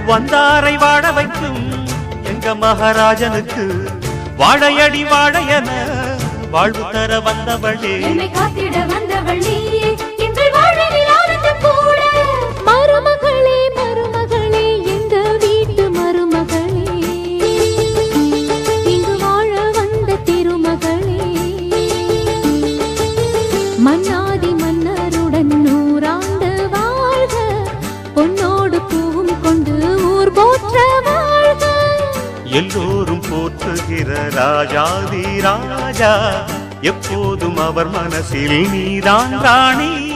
வந்தாரை வாழ வைக்கும் எங்க மகாராஜனுக்கு வாழையடி வாழையன வாழ்வு தர வந்தவளே என்னை காத்திட வந்தவள் நீயே இன்று வாழ்வில் ஆனந்தம் கூட மருமகளே மருமகளே எங்க வீட்டு மருமகளே இங்கு வாழ வந்த திருமகளே மன்னாதி மன்னருடன் நூறாண்டு வாழ்க பொன்னோடு பூவும் கொண்டு ஊர் போற்ற வாழ்க எல்லோரும் போற்றுகிற ராஜாதி ராஜா எப்போதும் அவர் மனசில் நீதான் ராணி